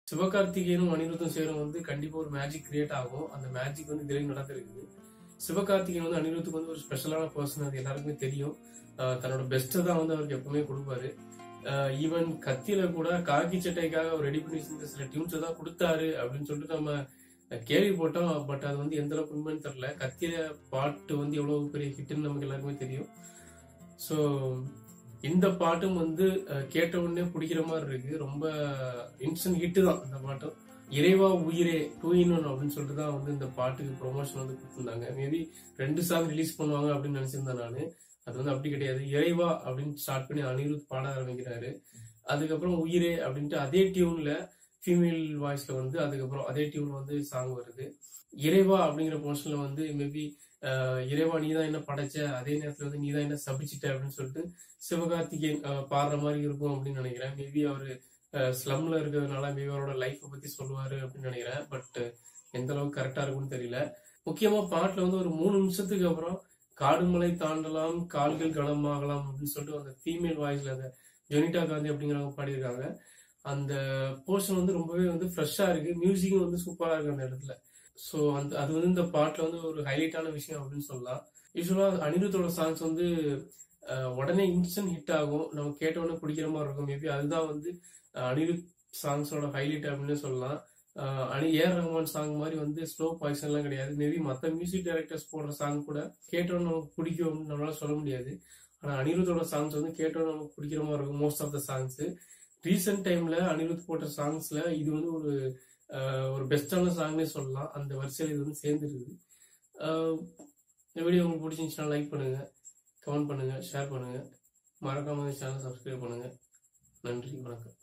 சிவகார்த்திகேயனும் அனிருத்தும் சேரும் வந்து கண்டிப்பா ஒரு மேஜிக் கிரியேட் ஆகும் அந்த மேஜிக் வந்து இதுலயும் நடந்திருக்குது சிவகார்த்திகேயன் வந்து அனிருத்துக்கு வந்து ஒரு ஸ்பெஷலான பர்சன் அது எல்லாருக்குமே தெரியும் ஆஹ் தன்னோட பெஸ்ட்டை தான் வந்து அவருக்கு எப்பவுமே கொடுப்பாரு ஈவன் கத்தியில கூட காக்கி சட்டைக்காக அவர் ரெடி பண்ணி செஞ்ச சில டியூன்ஸ் தான் கொடுத்தாரு அப்படின்னு சொல்லிட்டு நம்ம கேள்விப்பட்டோம் பட் அது வந்து எந்த அளவுக்கு உண்மைன்னு தெரியல கத்தியில பாட்டு வந்து எவ்வளவு பெரிய ஹிட்னு நமக்கு எல்லாருக்குமே தெரியும் ஸோ இந்த பாட்டும் வந்து அஹ், கேட்ட உடனே பிடிக்கிற மாதிரி இருக்கு ரொம்ப இன்ஸ்டன்ட் ஹிட் தான் இந்த பாட்டும் இறைவா உயிரே டூ இன் ஒன் அப்படின்னு சொல்லிட்டு தான் வந்து இந்த பாட்டுக்கு ப்ரொமோஷன் வந்து கொடுத்துருந்தாங்க மேபி ரெண்டு சாங் ரிலீஸ் பண்ணுவாங்க அப்படின்னு நினைச்சிருந்தேன் நான் அது வந்து அப்படி கிடையாது இறைவா அப்படின்னு ஸ்டார்ட் பண்ணி அனிருத் பாட ஆரம்பிக்கிறாரு அதுக்கப்புறம் உயிரே அப்படின்ட்டு அதே டியூன்ல ஃபீமேல் வாய்ஸ்ல வந்து அதுக்கப்புறம் அதே டியூன் வந்து சாங் வருது இறைவா அப்படிங்கிற போர்ஷன்ல வந்து மேபி இறைவா நீ தான் என்ன படைச்ச அதே நேரத்துல வந்து நீ தான் என்ன சபிச்சிட்ட அப்படின்னு சொல்லிட்டு சிவகார்த்திகேயன் அஹ், பாடுற மாதிரி இருக்கும் அப்படின்னு நினைக்கிறேன் மேபி அவரு ஸ்லம்ல இருக்கிறதுனால மேபி அவரோட லைஃப்பை பத்தி சொல்லுவாரு அப்படின்னு நினைக்கிறேன் பட் எந்த அளவுக்கு கரெக்டா இருக்கும்னு தெரியல முக்கியமா பாட்டுல வந்து ஒரு மூணு நிமிஷத்துக்கு அப்புறம் காடுமலை தாண்டலாம் கால்கள் கனமாகலாம் அப்படின்னு சொல்லிட்டு அந்த ஃபீமேல் வாய்ஸ்ல அந்த ஜொனிட்டா காந்தி அப்படிங்கிறவங்க பாடியிருக்காங்க அந்த போர்ஷன் வந்து ரொம்பவே வந்து ஃப்ரெஷ்ஷா இருக்கு மியூசிக்கும் வந்து சூப்பரா இருக்கு அந்த இடத்துல ஸோ அந்த அது வந்து இந்த பாட்டுல வந்து ஒரு ஹைலைட்டான விஷயம் அப்படின்னு சொல்லலாம் யூஸ்வலா அனிருத்தோட சாங்ஸ் வந்து அஹ், உடனே இன்ஸ்டன்ட் ஹிட் ஆகும் நம்ம கேட்ட உடனே பிடிக்கிற மாதிரி இருக்கும் மேபி அதுதான் வந்து அஹ், அனிருத் சாங்ஸோட ஹைலைட் அப்படின்னு சொல்லலாம் அஹ், அனி ஏஆர் ரஹ்மான் சாங் மாதிரி வந்து ஸ்லோ பாய்சன் எல்லாம் கிடையாது மேபி மற்ற மியூசிக் டைரக்டர்ஸ் போடுற சாங் கூட கேட்டோன்னு நமக்கு பிடிக்கும் அப்படின்னு நம்மளால சொல்ல முடியாது ஆனா அனிருத்தோட சாங்ஸ் வந்து கேட்டோன்னு நமக்கு பிடிக்கிற மாதிரி இருக்கும் most of the songs recent டைம்ல அனிருத் போட்ட சாங்ஸ்ல இது வந்து ஒரு அஹ், ஒரு பெஸ்டான சாங்னே சொல்லலாம் அந்த வரிசையில் இது வந்து சேர்ந்துருக்குது அஹ், இந்த வீடியோ உங்களுக்கு பிடிச்சிருந்துச்சுன்னா லைக் பண்ணுங்க கமெண்ட் பண்ணுங்க ஷேர் பண்ணுங்க மறக்காம சேனல் சப்ஸ்கிரைப் பண்ணுங்க நன்றி வணக்கம்